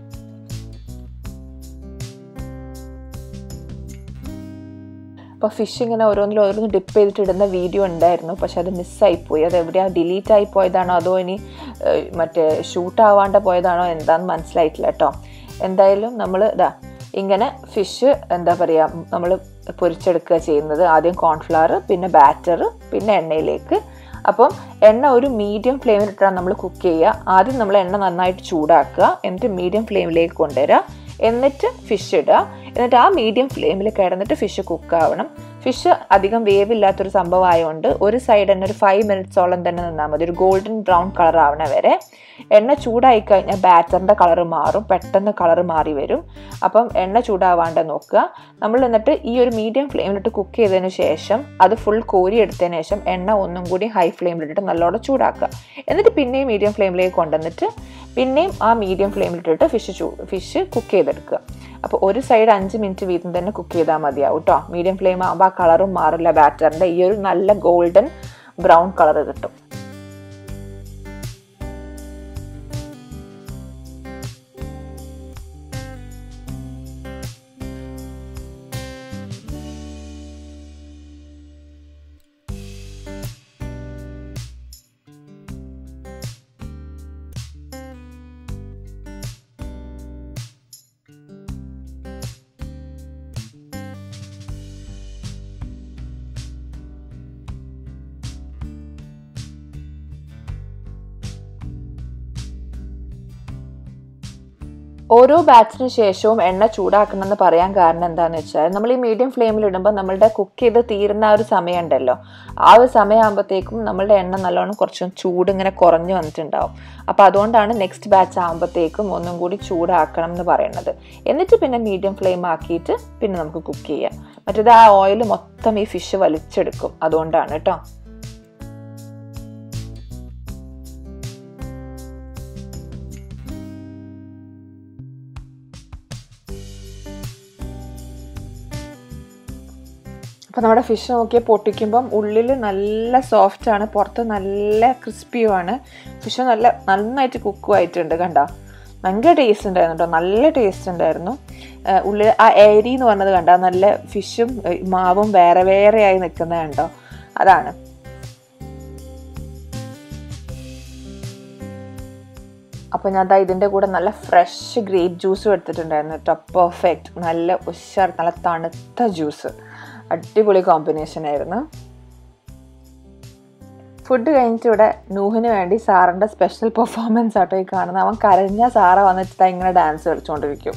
അപ്പോൾ ഫിഷ് ഇങ്ങനെ ഓരോന്നിലും ഓരോന്ന് ഡിപ്പ് ചെയ്തിട്ട് ഇടുന്ന വീഡിയോ ഉണ്ടായിരുന്നു പക്ഷെ അത് മിസ്സായിപ്പോയി അത് എവിടെയാണ് ഡിലീറ്റ് ആയി പോയതാണോ അതോ ഇനി ഏഹ്, മറ്റേ ഷൂട്ട് ആവാണ്ട് പോയതാണോ എന്താന്ന് മനസ്സിലായിട്ടില്ല കേട്ടോ എന്തായാലും നമ്മൾ ഇതാ ഇങ്ങനെ ഫിഷ് എന്താ പറയുക നമ്മൾ പൊരിച്ചെടുക്കുക ചെയ്യുന്നത് ആദ്യം കോൺഫ്ലവർ പിന്നെ ബാറ്റർ പിന്നെ എണ്ണയിലേക്ക് അപ്പം എണ്ണ ഒരു മീഡിയം ഫ്ലെയിമിലിട്ടാണ് നമ്മൾ കുക്ക് ചെയ്യുക ആദ്യം നമ്മൾ എണ്ണ നന്നായിട്ട് ചൂടാക്കുക എന്നിട്ട് മീഡിയം ഫ്ലെയിമിലേക്ക് കൊണ്ടുവരിക എന്നിട്ട് ഫിഷ് ഇടുക എന്നിട്ട് ആ മീഡിയം ഫ്ലെയിമിൽ കിടന്നിട്ട് ഫിഷ് കുക്ക് ആവണം ഫിഷ് അധികം വേവില്ലാത്തൊരു സംഭവം ആയതുകൊണ്ട് ഒരു സൈഡ് തന്നെ ഒരു ഫൈവ് മിനിറ്റ്സോളം തന്നെ നിന്നാൽ മതി ഒരു ഗോൾഡൻ ബ്രൗൺ കളർ ആവണ വരെ എണ്ണ ചൂടായി കഴിഞ്ഞാൽ ബാറ്ററിൻ്റെ കളർ മാറും പെട്ടെന്ന് കളർ മാറി വരും അപ്പം എണ്ണ ചൂടാവാണ്ട് നോക്കുക നമ്മൾ എന്നിട്ട് ഈ ഒരു മീഡിയം ഫ്ലെയിമിലിട്ട് കുക്ക് ചെയ്തതിന് ശേഷം അത് ഫുൾ കോരി എടുത്തതിന് ശേഷം എണ്ണ ഒന്നും കൂടി ഹൈ ഫ്ലെയിമിലിട്ട് നല്ലോണം ചൂടാക്കുക എന്നിട്ട് പിന്നെയും മീഡിയം ഫ്ലെയിമിലേക്ക് കൊണ്ടുവന്നിട്ട് പിന്നെയും ആ മീഡിയം ഫ്ലെയിമിലിട്ടിട്ട് ഫിഷ് ചൂ ഫിഷ് കുക്ക് ചെയ്തെടുക്കുക അപ്പോൾ ഒരു സൈഡ് അഞ്ച് മിനിറ്റ് വീതം തന്നെ കുക്ക് ചെയ്താൽ മതിയാവും കേട്ടോ മീഡിയം ഫ്ലെയിം ആകുമ്പോൾ ആ കളറും മാറില്ല ബാറ്ററിൻ്റെ ഈ ഒരു നല്ല ഗോൾഡൻ ബ്രൗൺ കളർ കിട്ടും ഓരോ ബാച്ചിന് ശേഷവും എണ്ണ ചൂടാക്കണം എന്ന് പറയാൻ കാരണം എന്താണെന്ന് വെച്ചാൽ നമ്മൾ ഈ മീഡിയം ഫ്ലെയിമിൽ ഇടുമ്പോൾ നമ്മളുടെ കുക്ക് ചെയ്ത് തീരുന്ന ആ ഒരു സമയം ഉണ്ടല്ലോ ആ ഒരു സമയമാകുമ്പോഴത്തേക്കും നമ്മളുടെ എണ്ണ നല്ലോണം കുറച്ചും ചൂട് ഇങ്ങനെ കുറഞ്ഞു വന്നിട്ടുണ്ടാവും അപ്പോൾ അതുകൊണ്ടാണ് നെക്സ്റ്റ് ബാച്ച് ആകുമ്പോഴത്തേക്കും ഒന്നും കൂടി ചൂടാക്കണം എന്ന് പറയുന്നത് എന്നിട്ട് പിന്നെ മീഡിയം ഫ്ലെയിം ആക്കിയിട്ട് പിന്നെ നമുക്ക് കുക്ക് ചെയ്യാം മറ്റേത് ആ ഓയിൽ മൊത്തം ഈ ഫിഷ് വലിച്ചെടുക്കും അതുകൊണ്ടാണ് കേട്ടോ അപ്പോൾ നമ്മുടെ ഫിഷ് നോക്കിയാൽ പൊട്ടിക്കുമ്പം ഉള്ളിൽ നല്ല സോഫ്റ്റ് ആണ് പുറത്ത് നല്ല ക്രിസ്പിയുമാണ് ഫിഷ് നല്ല നന്നായിട്ട് കുക്കും ആയിട്ടുണ്ട് കണ്ടോ ഭയങ്കര ടേസ്റ്റ് ഉണ്ടായിരുന്നു കേട്ടോ നല്ല ടേസ്റ്റ് ഉണ്ടായിരുന്നു ഉള്ളിൽ ആ ഏരി എന്ന് പറഞ്ഞത് കണ്ടോ നല്ല ഫിഷും മാവും വേറെ വേറെ ആയി നിൽക്കുന്നത് കണ്ടോ അതാണ് അപ്പോൾ ഞാൻ അതാ ഇതിൻ്റെ കൂടെ നല്ല ഫ്രഷ് ഗ്രേപ്പ് ജ്യൂസും എടുത്തിട്ടുണ്ടായിരുന്നു കേട്ടോ പെർഫെക്റ്റ് നല്ല ഉഷാർ നല്ല തണുത്ത ജ്യൂസ് അടിപൊളി കോമ്പിനേഷൻ ആയിരുന്നു ഫുഡ് കഴിഞ്ഞിട്ട് ഇവിടെ നൂഹിന് വേണ്ടി സാറിൻ്റെ സ്പെഷ്യൽ പെർഫോമൻസ് ആട്ടോ ഈ കാണുന്നത് അവൻ കരഞ്ഞ സാറ വന്നിട്ട് ഇങ്ങനെ ഡാൻസ് കളിച്ചുകൊണ്ടിരിക്കും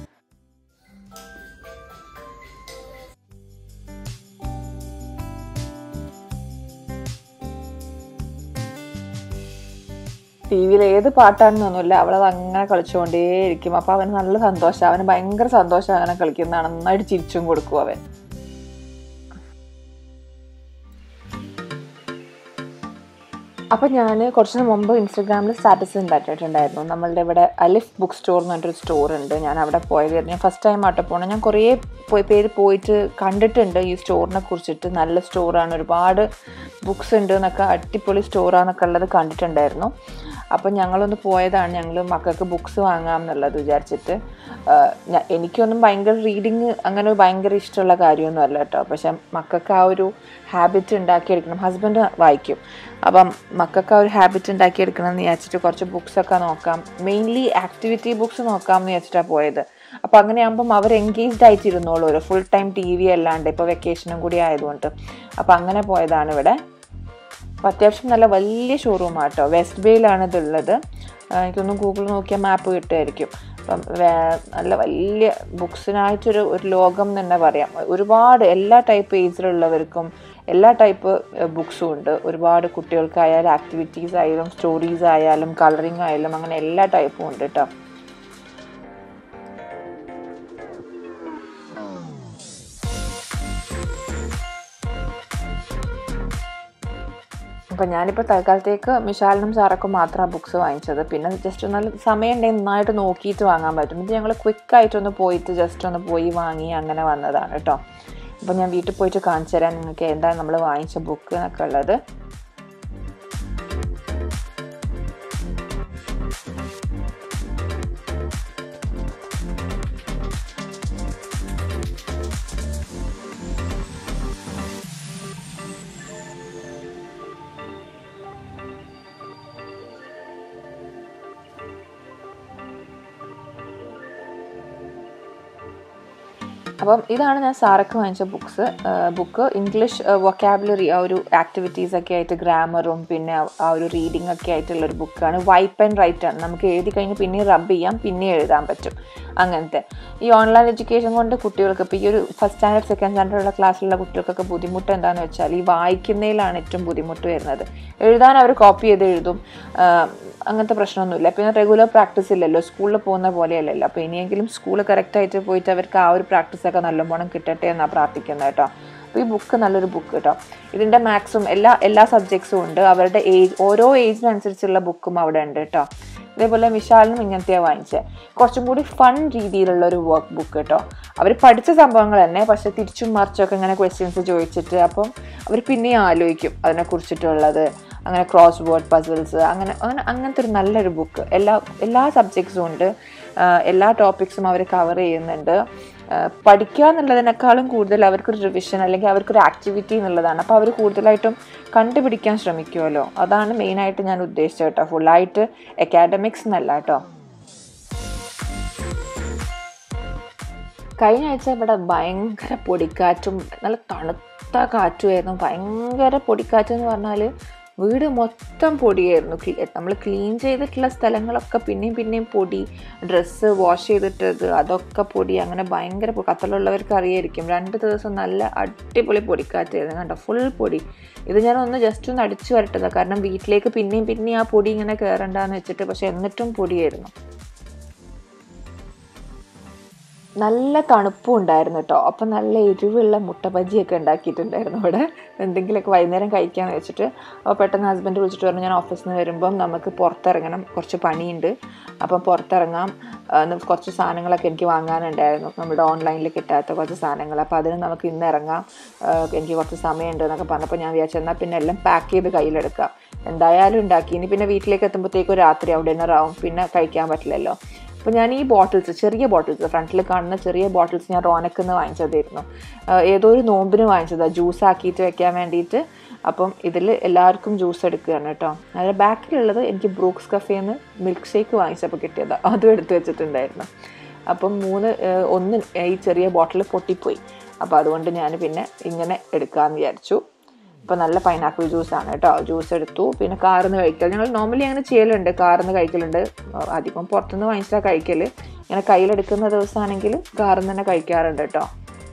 ടി വിയിൽ ഏത് പാട്ടാണെന്നൊന്നുമില്ല അവളത് അങ്ങനെ കളിച്ചുകൊണ്ടേയിരിക്കും അപ്പോൾ അവന് നല്ല സന്തോഷം അവന് ഭയങ്കര സന്തോഷം അങ്ങനെ കളിക്കുന്നതാണ് നന്നായിട്ട് ചിരിച്ചും കൊടുക്കും അവൻ അപ്പോൾ ഞാൻ കുറച്ച് മുമ്പ് ഇൻസ്റ്റഗ്രാമിൽ സ്റ്റാറ്റസ് ഉണ്ടാക്കിയിട്ടുണ്ടായിരുന്നു നമ്മളുടെ ഇവിടെ അലിഫ് ബുക്ക് സ്റ്റോർ എന്ന് പറഞ്ഞൊരു സ്റ്റോർ ഉണ്ട് ഞാൻ അവിടെ പോയത് ഞാൻ ഫസ്റ്റ് ടൈം ആട്ടോ പോകണം ഞാൻ കുറേ പോയി പേര് പോയിട്ട് കണ്ടിട്ടുണ്ട് ഈ സ്റ്റോറിനെ കുറിച്ചിട്ട് നല്ല സ്റ്റോറാണ് ഒരുപാട് ബുക്സ് ഉണ്ട് എന്നൊക്കെ അടിപൊളി സ്റ്റോറാന്നൊക്കെ ഉള്ളത് കണ്ടിട്ടുണ്ടായിരുന്നു അപ്പം ഞങ്ങളൊന്ന് പോയതാണ് ഞങ്ങൾ മക്കൾക്ക് ബുക്സ് വാങ്ങാം എന്നുള്ളത് വിചാരിച്ചിട്ട് എനിക്കൊന്നും ഭയങ്കര റീഡിങ് അങ്ങനെ ഭയങ്കര ഇഷ്ടമുള്ള കാര്യമൊന്നും അല്ല കേട്ടോ പക്ഷെ മക്കൾക്ക് ആ ഒരു ഹാബിറ്റ് ഉണ്ടാക്കിയെടുക്കണം ഹസ്ബൻഡ് വായിക്കും അപ്പം മക്കൾക്ക് ആ ഒരു ഹാബിറ്റ് ഉണ്ടാക്കിയെടുക്കണം എന്ന് വിചാരിച്ചിട്ട് കുറച്ച് ബുക്സൊക്കെ നോക്കാം മെയിൻലി ആക്ടിവിറ്റി ബുക്സ് നോക്കാം എന്ന് വിചാരിച്ചിട്ടാണ് പോയത് അപ്പോൾ അങ്ങനെയാകുമ്പം അവർ എൻഗേജ്ഡ് ആയിട്ടിരുന്നോളൂ ഒരു ഫുൾ ടൈം ടി വി അല്ലാണ്ട് ഇപ്പോൾ വെക്കേഷനും കൂടി ആയതുകൊണ്ട് അപ്പോൾ അങ്ങനെ പോയതാണ് ഇവിടെ അപ്പോൾ അത്യാവശ്യം നല്ല വലിയ ഷോറൂം ആട്ടോ വെസ്റ്റ് ബേയിലാണ് ഇതുള്ളത് എനിക്കൊന്നും ഗൂഗിൾ നോക്കിയാൽ മാപ്പ് കിട്ടുമായിരിക്കും അപ്പം നല്ല വലിയ ബുക്സിനായിട്ടൊരു ഒരു ലോകം തന്നെ പറയാം ഒരുപാട് എല്ലാ ടൈപ്പ് ഏജിലുള്ളവർക്കും എല്ലാ ടൈപ്പ് ബുക്സും ഉണ്ട് ഒരുപാട് കുട്ടികൾക്കായാലും ആക്ടിവിറ്റീസ് ആയാലും സ്റ്റോറീസ് ആയാലും കളറിങ് ആയാലും അങ്ങനെ എല്ലാ ടൈപ്പും ഉണ്ട് കേട്ടോ അപ്പം ഞാനിപ്പോൾ തൽക്കാലത്തേക്ക് മിഷാലിനും സാറക്കും മാത്രമാണ് ബുക്സ് വാങ്ങിച്ചത് പിന്നെ ജസ്റ്റ് നല്ല സമയം ഉണ്ടെങ്കിൽ നന്നായിട്ട് നോക്കിയിട്ട് വാങ്ങാൻ പറ്റും ഇത് ഞങ്ങൾ ക്വിക്കായിട്ടൊന്ന് പോയിട്ട് ജസ്റ്റ് ഒന്ന് പോയി വാങ്ങി അങ്ങനെ വന്നതാണ് കേട്ടോ അപ്പോൾ ഞാൻ വീട്ടിൽ പോയിട്ട് കാണിച്ചു തരാം നിങ്ങൾക്ക് എന്താണ് നമ്മൾ വാങ്ങിച്ച ബുക്ക് എന്നൊക്കെ ഉള്ളത് അപ്പം ഇതാണ് ഞാൻ സാറക്ക് വാങ്ങിച്ച ബുക്സ് ബുക്ക് ഇംഗ്ലീഷ് വൊക്കാബുലറി ആ ഒരു ആക്ടിവിറ്റീസ് ഒക്കെ ആയിട്ട് ഗ്രാമറും പിന്നെ ആ ഒരു റീഡിംഗ് ഒക്കെ ആയിട്ടുള്ള ഒരു ബുക്കാണ് വൈപ്പ് ആൻഡ് റൈറ്റ് ആണ് നമുക്ക് എഴുതി കഴിഞ്ഞ് പിന്നെ റബ്ബ് ചെയ്യാം പിന്നെ എഴുതാൻ പറ്റും അങ്ങനത്തെ ഈ ഓൺലൈൻ എഡ്യൂക്കേഷൻ കൊണ്ട് കുട്ടികൾക്ക് ഇപ്പോൾ ഈ ഒരു ഫസ്റ്റ് സ്റ്റാൻഡേർഡ് സെക്കൻഡ് സ്റ്റാൻഡേർഡുള്ള ക്ലാസ്സിലുള്ള കുട്ടികൾക്കൊക്കെ ബുദ്ധിമുട്ട് എന്താണെന്ന് വെച്ചാൽ ഈ വായിക്കുന്നതിലാണ് ഏറ്റവും ബുദ്ധിമുട്ട് വരുന്നത് എഴുതാൻ അവർ കോപ്പി ചെയ്ത് എഴുതും അങ്ങനത്തെ പ്രശ്നമൊന്നുമില്ല പിന്നെ റെഗുലർ പ്രാക്ടീസ് ഇല്ലല്ലോ സ്കൂളിൽ പോകുന്ന പോലെയല്ലല്ലോ അപ്പോൾ ഇനിയെങ്കിലും സ്കൂൾ കറക്റ്റായിട്ട് പോയിട്ട് അവർക്ക് ആ ഒരു പ്രാക്ടീസൊക്കെ നല്ലവണ്ണം കിട്ടട്ടെ എന്നാണ് പ്രാർത്ഥിക്കുന്നത് കേട്ടോ അപ്പോൾ ഈ ബുക്ക് നല്ലൊരു ബുക്ക് കേട്ടോ ഇതിൻ്റെ മാക്സും എല്ലാ എല്ലാ സബ്ജക്ട്സും ഉണ്ട് അവരുടെ ഏജ് ഓരോ ഏജിനനുസരിച്ചുള്ള ബുക്കും അവിടെ ഉണ്ട് കേട്ടോ ഇതേപോലെ വിശാലിനും ഇങ്ങനത്തെയാണ് വാങ്ങിച്ചത് കുറച്ചും കൂടി ഫൺ രീതിയിലുള്ള ഒരു വർക്ക് ബുക്ക് കേട്ടോ അവർ പഠിച്ച സംഭവങ്ങൾ തന്നെ പക്ഷെ തിരിച്ചും മറിച്ചൊക്കെ ഇങ്ങനെ ക്വസ്റ്റ്യൻസ് ചോദിച്ചിട്ട് അപ്പം അവർ പിന്നെയും ആലോചിക്കും അതിനെക്കുറിച്ചിട്ടുള്ളത് അങ്ങനെ ക്രോസ് വേർഡ് പസിൽസ് അങ്ങനെ അങ്ങനെ അങ്ങനത്തെ ഒരു നല്ലൊരു ബുക്ക് എല്ലാ എല്ലാ സബ്ജക്ട്സും ഉണ്ട് എല്ലാ ടോപ്പിക്സും അവർ കവർ ചെയ്യുന്നുണ്ട് പഠിക്കുക എന്നുള്ളതിനേക്കാളും കൂടുതൽ അവർക്കൊരു റിവിഷൻ അല്ലെങ്കിൽ അവർക്കൊരു ആക്ടിവിറ്റി എന്നുള്ളതാണ് അപ്പോൾ അവർ കൂടുതലായിട്ടും കണ്ടുപിടിക്കാൻ ശ്രമിക്കുമല്ലോ അതാണ് മെയിനായിട്ട് ഞാൻ ഉദ്ദേശിച്ചത് കേട്ടോ ഫുള്ളായിട്ട് അക്കാഡമിക്സ് എന്നല്ല കേട്ടോ കഴിഞ്ഞ ആഴ്ച ഇവിടെ ഭയങ്കര പൊടിക്കാറ്റും നല്ല തണുത്ത കാറ്റുമായിരുന്നു ഭയങ്കര പൊടിക്കാറ്റ് എന്ന് പറഞ്ഞാൽ വീട് മൊത്തം പൊടിയായിരുന്നു നമ്മൾ ക്ലീൻ ചെയ്തിട്ടുള്ള സ്ഥലങ്ങളൊക്കെ പിന്നെയും പിന്നെയും പൊടി ഡ്രസ്സ് വാഷ് ചെയ്തിട്ടത് അതൊക്കെ പൊടി അങ്ങനെ ഭയങ്കര കത്തലുള്ളവർക്ക് അറിയായിരിക്കും രണ്ട് ദിവസം നല്ല അടിപൊളി പൊടിക്കാറ്റായിരുന്നു കണ്ടോ ഫുൾ പൊടി ഇത് ഞാൻ ഒന്ന് ജസ്റ്റ് ഒന്ന് അടിച്ചു വരട്ടതാണ് കാരണം വീട്ടിലേക്ക് പിന്നെയും പിന്നെയും ആ പൊടി ഇങ്ങനെ കയറണ്ടെന്ന് വെച്ചിട്ട് പക്ഷെ എന്നിട്ടും പൊടിയായിരുന്നു നല്ല തണുപ്പും ഉണ്ടായിരുന്നു കേട്ടോ അപ്പം നല്ല എരിവുള്ള മുട്ട ബജിയൊക്കെ ഉണ്ടാക്കിയിട്ടുണ്ടായിരുന്നു ഇവിടെ എന്തെങ്കിലുമൊക്കെ വൈകുന്നേരം കഴിക്കാമെന്ന് വെച്ചിട്ട് അപ്പോൾ പെട്ടെന്ന് ഹസ്ബൻഡ് വിളിച്ചിട്ട് പറഞ്ഞു ഞാൻ ഓഫീസിൽ നിന്ന് വരുമ്പം നമുക്ക് പുറത്തിറങ്ങണം കുറച്ച് പണിയുണ്ട് അപ്പം പുറത്തിറങ്ങാം കുറച്ച് സാധനങ്ങളൊക്കെ എനിക്ക് വാങ്ങാനുണ്ടായിരുന്നു നമ്മുടെ ഓൺലൈനിൽ കിട്ടാത്ത കുറച്ച് സാധനങ്ങൾ അപ്പോൾ അതിന് നമുക്ക് ഇന്ന് ഇറങ്ങാം എനിക്ക് കുറച്ച് സമയമുണ്ട് എന്നൊക്കെ പറഞ്ഞപ്പോൾ ഞാൻ വിചാരിച്ചു എന്നാൽ പിന്നെ എല്ലാം പാക്ക് ചെയ്ത് കയ്യിലെടുക്കാം എന്തായാലും ഉണ്ടാക്കി ഇനി പിന്നെ വീട്ടിലേക്ക് എത്തുമ്പോഴത്തേക്കും രാത്രിയാവും ഡിന്നറാവും പിന്നെ കഴിക്കാൻ പറ്റില്ലല്ലോ അപ്പോൾ ഞാൻ ഈ ബോട്ടിൽസ് ചെറിയ ബോട്ടിൽസ് ഫ്രണ്ടിൽ കാണുന്ന ചെറിയ ബോട്ടിൽസ് ഞാൻ റോനക്കുന്ന് വാങ്ങിച്ചതായിരുന്നു ഏതോ ഒരു നോമ്പിന് വാങ്ങിച്ചതാണ് ജ്യൂസ് ആക്കിയിട്ട് വെക്കാൻ വേണ്ടിയിട്ട് അപ്പം ഇതിൽ എല്ലാവർക്കും ജ്യൂസ് എടുക്കുകയാണ് കേട്ടോ അതിൻ്റെ ബാക്കിലുള്ളത് എനിക്ക് ബ്രൂക്സ് കഫേന്ന് മിൽക്ക് ഷേക്ക് വാങ്ങിച്ചപ്പോൾ കിട്ടിയതാണ് അതും എടുത്ത് വെച്ചിട്ടുണ്ടായിരുന്നു അപ്പം മൂന്ന് ഒന്ന് ഈ ചെറിയ ബോട്ടിൽ പൊട്ടിപ്പോയി അപ്പോൾ അതുകൊണ്ട് ഞാൻ പിന്നെ ഇങ്ങനെ എടുക്കാമെന്ന് വിചാരിച്ചു അപ്പോൾ നല്ല പൈനാപ്പിൾ ജ്യൂസാണ് കേട്ടോ ജ്യൂസ് എടുത്തു പിന്നെ കാറിൽ നിന്ന് കഴിക്കൽ ഞങ്ങൾ നോർമലി അങ്ങനെ ചെയ്യലുണ്ട് കാറിൽ നിന്ന് കഴിക്കലുണ്ട് അധികം പുറത്തുനിന്ന് വാങ്ങിച്ചാൽ കഴിക്കൽ ഇങ്ങനെ കയ്യിലെടുക്കുന്ന ദിവസമാണെങ്കിൽ കാറിൽ നിന്ന് തന്നെ കഴിക്കാറുണ്ട് കേട്ടോ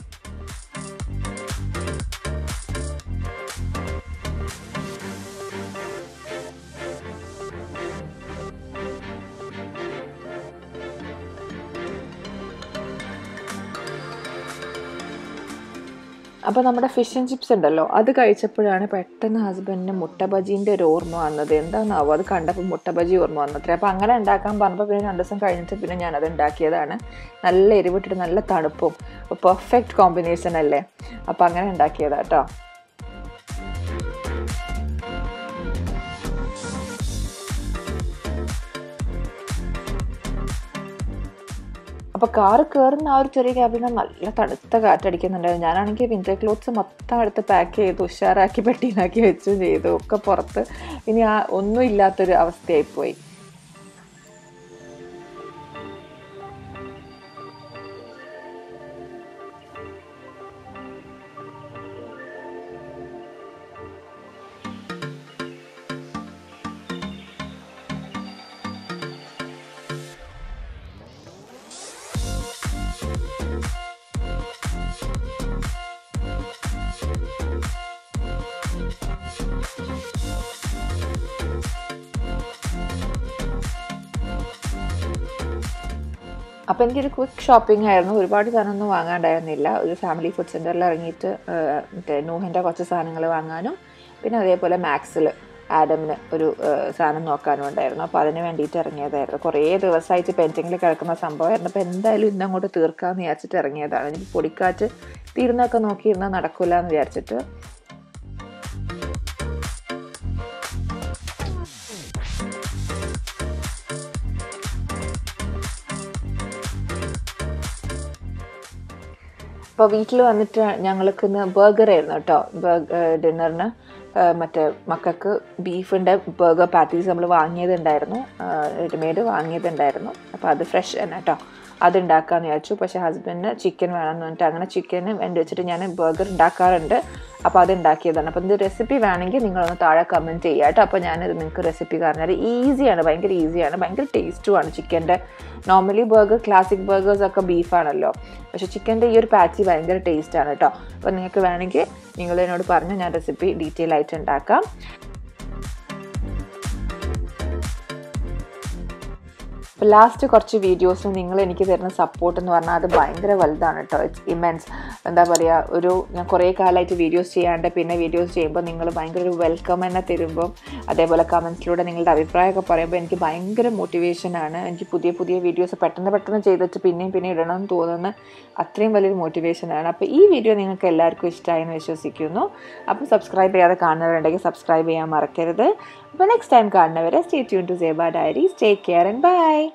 അപ്പോൾ നമ്മുടെ ഫിഷ് ആൻഡ് ചിപ്സ് ഉണ്ടല്ലോ അത് കഴിച്ചപ്പോഴാണ് പെട്ടെന്ന് ഹസ്ബൻഡിന് മുട്ട ബജീൻ്റെ ഒരു ഓർമ്മ വന്നത് എന്താണെന്നാവോ അത് കണ്ടപ്പോൾ മുട്ട ബജി ഓർമ്മ വന്നത്രേ അപ്പോൾ അങ്ങനെ ഉണ്ടാക്കാൻ പറഞ്ഞപ്പോൾ പിന്നെ രണ്ട് ദിവസം കഴിഞ്ഞിട്ട് പിന്നെ ഞാനത് ഉണ്ടാക്കിയതാണ് നല്ല എരിവിട്ടിട്ട് നല്ല തണുപ്പും പെർഫെക്റ്റ് കോമ്പിനേഷൻ അല്ലേ അപ്പോൾ അങ്ങനെ ഉണ്ടാക്കിയതാണ് കേട്ടോ അപ്പോൾ കാറ് കയറുന്ന ആ ഒരു ചെറിയ ക്യാബിൽ നിന്ന് നല്ല തണുത്ത കാറ്റടിക്കുന്നുണ്ടായിരുന്നു ഞാനാണെങ്കിൽ വിൻ്റർ ക്ലോത്ത്സ് മൊത്തം എടുത്ത് പാക്ക് ചെയ്തു ഉഷാറാക്കി പെട്ടിയിലാക്കി വെച്ചും ചെയ്തു ഒക്കെ പുറത്ത് ഇനി ആ ഒന്നും ഇല്ലാത്തൊരു അവസ്ഥയായിപ്പോയി അപ്പോൾ എനിക്കൊരു ക്വിക്ക് ഷോപ്പിംഗ് ആയിരുന്നു ഒരുപാട് സാധനമൊന്നും വാങ്ങാണ്ടായിരുന്നില്ല ഒരു ഫാമിലി ഫുഡ് സെൻറ്ററിൽ ഇറങ്ങിയിട്ട് മറ്റേ നൂഹിൻ്റെ കുറച്ച് സാധനങ്ങൾ വാങ്ങാനും പിന്നെ അതേപോലെ മാക്സിൽ ആഡമിന് ഒരു സാധനം നോക്കാനും ഉണ്ടായിരുന്നു അപ്പോൾ അതിന് വേണ്ടിയിട്ട് ഇറങ്ങിയതായിരുന്നു കുറേ ദിവസമായിട്ട് പെൻറ്റിങ്ങിൽ കിടക്കുന്ന സംഭവമായിരുന്നു അപ്പോൾ എന്തായാലും ഇന്ന് അങ്ങോട്ട് തീർക്കാമെന്ന് വിചാരിച്ചിട്ട് ഇറങ്ങിയതാണ് എനിക്ക് പൊടിക്കാറ്റ് തീർന്നൊക്കെ നോക്കിയിരുന്നാൽ നടക്കില്ല എന്ന് വിചാരിച്ചിട്ട് അപ്പോൾ വീട്ടിൽ വന്നിട്ട് ഞങ്ങൾക്ക് ഇന്ന് ബർഗർ ആയിരുന്നു കേട്ടോ ഡിന്നറിന് മറ്റേ മക്കൾക്ക് ബീഫിൻ്റെ ബർഗർ പാറ്റീസ് നമ്മൾ വാങ്ങിയതുണ്ടായിരുന്നു റെഡിമെയ്ഡ് വാങ്ങിയതുണ്ടായിരുന്നു അപ്പോൾ അത് ഫ്രഷ് തന്നെ കേട്ടോ അത് ഉണ്ടാക്കാമെന്ന് വിചാരിച്ചു പക്ഷേ ഹസ്ബൻഡിന് ചിക്കൻ വേണമെന്ന് പറഞ്ഞിട്ട് അങ്ങനെ ചിക്കന് വേണ്ടി വെച്ചിട്ട് ഞാൻ ബർഗർ ഉണ്ടാക്കാറുണ്ട് അപ്പോൾ അത് ഉണ്ടാക്കിയതാണ് അപ്പോൾ ഇത് റെസിപ്പി വേണമെങ്കിൽ നിങ്ങളൊന്ന് താഴെ കമൻറ്റ് ചെയ്യുക കേട്ടോ അപ്പോൾ ഞാനിത് നിങ്ങൾക്ക് റെസിപ്പി പറഞ്ഞാൽ ഈസിയാണ് ഭയങ്കര ഈസിയാണ് ഭയങ്കര ടേസ്റ്റുമാണ് ചിക്കൻ്റെ നോർമലി ബർഗർ ക്ലാസിക് ബർഗേഴ്സ് ഒക്കെ ബീഫാണല്ലോ പക്ഷേ ചിക്കൻ്റെ ഈ ഒരു പാച്ചി ഭയങ്കര ടേസ്റ്റാണ് കേട്ടോ അപ്പോൾ നിങ്ങൾക്ക് വേണമെങ്കിൽ നിങ്ങൾ എന്നോട് പറഞ്ഞ് ഞാൻ റെസിപ്പി ഡീറ്റെയിൽ ആയിട്ട് ഉണ്ടാക്കാം അപ്പോൾ ലാസ്റ്റ് കുറച്ച് വീഡിയോസ് നിങ്ങൾ എനിക്ക് തരുന്ന സപ്പോർട്ട് എന്ന് പറഞ്ഞാൽ അത് ഭയങ്കര വലുതാണ് കേട്ടോ ഇറ്റ്സ് ഇമെൻസ് എന്താ പറയുക ഒരു ഞാൻ കുറേ കാലമായിട്ട് വീഡിയോസ് ചെയ്യാണ്ട് പിന്നെ വീഡിയോസ് ചെയ്യുമ്പോൾ നിങ്ങൾ ഭയങ്കര ഒരു വെൽക്കം തന്നെ തരുമ്പോൾ അതേപോലെ കമൻസിലൂടെ നിങ്ങളുടെ അഭിപ്രായമൊക്കെ പറയുമ്പോൾ എനിക്ക് ഭയങ്കര മോട്ടിവേഷനാണ് എനിക്ക് പുതിയ പുതിയ വീഡിയോസ് പെട്ടെന്ന് പെട്ടെന്ന് ചെയ്തിട്ട് പിന്നെയും പിന്നെ ഇടണമെന്ന് തോന്നുന്ന അത്രയും വലിയൊരു മോട്ടിവേഷനാണ് അപ്പോൾ ഈ വീഡിയോ നിങ്ങൾക്ക് എല്ലാവർക്കും ഇഷ്ടമായി എന്ന് വിശ്വസിക്കുന്നു അപ്പോൾ സബ്സ്ക്രൈബ് ചെയ്യാതെ കാണുന്നവരുണ്ടെങ്കിൽ സബ്സ്ക്രൈബ് ചെയ്യാൻ മറക്കരുത് അപ്പോൾ നെക്സ്റ്റ് ടൈം കാണുന്നവരെ stay tune to Seba diaries take care and by